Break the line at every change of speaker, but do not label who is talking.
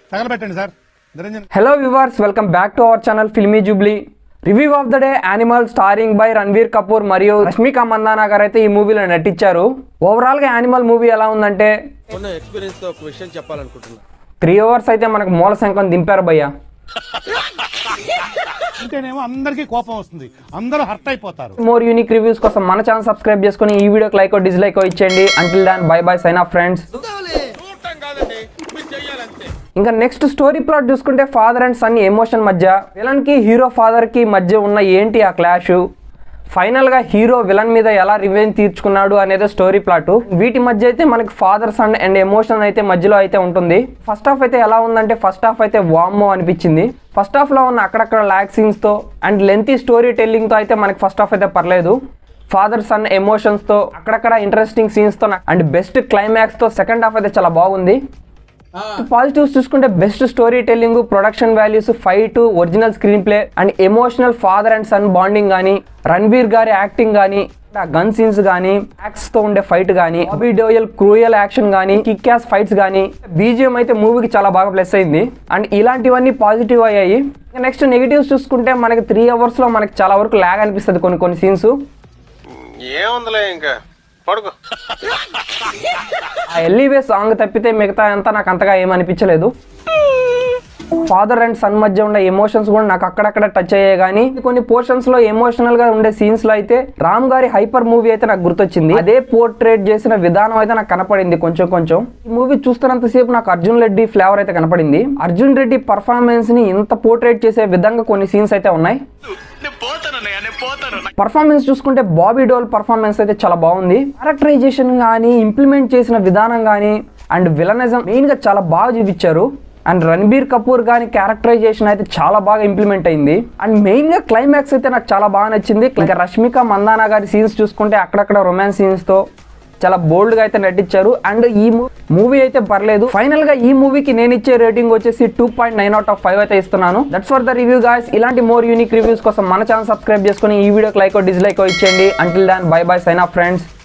తగలబెట్టండి sir Niranjan
hello viewers welcome back to our channel filmy jubilee review of the day animal starring by Ranveer Kapoor మరియు రష్మిక మందానా గారు అయితే ఈ మూవీలో నటించారు ఓవరాల్ గా యానిమల్ మూవీ ఎలా ఉందంటే
ఉన్న ఎక్స్పీరియన్స్ తో ఒక విషయం చెప్పాలనుకుంటున్నా
త్రీ అవర్స్ అయితే మనకు మూల శంఖం దింపారు భయ్య
ఉంటేనేమో అందరికీ కోపం వస్తుంది అందరూ హర్ట్ అయిపోతారు
మోర్ యూనిక్ రివ్యూస్ కోసం మన ఛానల్ సబ్స్క్రైబ్ చేసుకుని ఈ వీడియోకి లైక్ డిస్లైక్ ఇచ్చేయండి until then bye bye sign off friends
చూడటం కాదండి మీరు చెయ్యాలంతే
ఇంకా నెక్స్ట్ స్టోరీ ప్లాట్ చూసుకుంటే ఫాదర్ అండ్ సన్ ఎమోషన్ మధ్య విలన్ కి హీరో ఫాదర్ కి మధ్య ఉన్న ఏంటి ఆ క్లాష్ ఫైనల్ గా హీరో విలన్ మీద ఎలా రివెంజ్ తీర్చుకున్నాడు అనేది స్టోరీ ప్లాట్ వీటి మధ్య అయితే మనకి ఫాదర్ సన్ అండ్ ఎమోషన్ అయితే మధ్యలో అయితే ఉంటుంది ఫస్ట్ హాఫ్ అయితే ఎలా ఉందంటే ఫస్ట్ హాఫ్ అయితే వామ్మో అనిపించింది ఫస్ట్ హాఫ్ లో ఉన్న అక్కడక్కడ ల్యాక్ సీన్స్ తో అండ్ లెంతీ స్టోరీ టెల్లింగ్ తో అయితే మనకి ఫస్ట్ హాఫ్ అయితే పర్లేదు ఫాదర్ సన్ ఎమోషన్స్ తో అక్కడక్కడ ఇంట్రెస్టింగ్ సీన్స్ తో అండ్ బెస్ట్ క్లైమాక్స్ తో సెకండ్ హాఫ్ అయితే చాలా బాగుంది పాజిటివ్స్ చూసుకుంటే best story telling production values fight original screenplay and emotional father and son bonding కానీ రణ్వీర్ గారి యాక్టింగ్ కానీ ఆ గన్ సీన్స్ కానీ యాక్స్ తో ఉండే ఫైట్ కానీ బాబీ డోయల్ క్రూయల్ యాక్షన్ కానీ కిక్ యాస్ ఫైట్స్ కానీ బీజిఎం అయితే మూవీకి చాలా బాగా ప్లస్ అయింది అండ్ ఇలాంటివన్నీ పాజిటివ్ అయ్యాయి నెక్స్ట్ నెగిటివ్స్ చూసుకుంటే మనకి త్రీ అవర్స్ లో మనకి చాలా వరకు ల్యాగ్ అనిపిస్తుంది కొన్ని కొన్ని సీన్స్
ఏముందిలే ఇంకా పడుకో
ఆ ఎల్లీవే సాంగ్ తప్పితే మిగతా అంతా నాకు అంతగా ఏమనిపించలేదు ఫాదర్ అండ్ సన్ మధ్య ఉండే ఎమోషన్స్ కూడా నాకు అక్కడక్కడ టచ్ అయ్యాయి కానీ కొన్ని పోర్షన్స్ లో ఎమోషనల్ గా ఉండే సీన్స్ లో అయితే రామ్ గారి హైపర్ మూవీ అయితే నాకు గుర్తొచ్చింది అదే పోర్ట్రేట్ చేసిన విధానం అయితే నాకు కనపడింది కొంచెం కొంచెం ఈ మూవీ చూస్తున్నంతసేపు నాకు అర్జున్ రెడ్డి ఫ్లేవర్ అయితే కనపడింది అర్జున్ రెడ్డి పర్ఫార్మెన్స్ ని ఇంత పోర్ట్రేట్ చేసే విధంగా కొన్ని సీన్స్ అయితే ఉన్నాయి పర్ఫార్మెన్స్ చూసుకుంటే బాబీ డోల్ పర్ఫార్మెన్స్ అయితే చాలా బాగుంది క్యారెక్టరైజేషన్ కానీ ఇంప్లిమెంట్ చేసిన విధానం కానీ అండ్ విలనిజం మెయిన్ గా చాలా బాగా చూపించారు అండ్ రణబీర్ కపూర్ కానీ క్యారెక్టరైజేషన్ అయితే చాలా బాగా ఇంప్లిమెంట్ అయింది అండ్ మెయిన్ గా క్లైమాక్స్ అయితే నాకు చాలా బాగా నచ్చింది ఇంకా రష్మిక మందానా గారి సీన్స్ చూసుకుంటే అక్కడక్కడ రొమాన్స్ సీన్స్ తో చాలా బోల్డ్ గా అయితే నటించారు అండ్ ఈ మూవీ అయితే పర్లేదు ఫైనల్ గా ఈ మూవీకి నేను ఇచ్చే రేటింగ్ వచ్చేసి two point nine out of five అయితే ఇస్తున్నాను that's for the review guys ఇలాంటి మోర్ యూనిక్ రివ్యూస్ కోసం మన ఛానల్ సబ్స్క్రైబ్ చేసుకుని ఈ వీడియోకి లైక్ డిస్లైక్ ఇచ్చేయండి until then bye bye sign off friends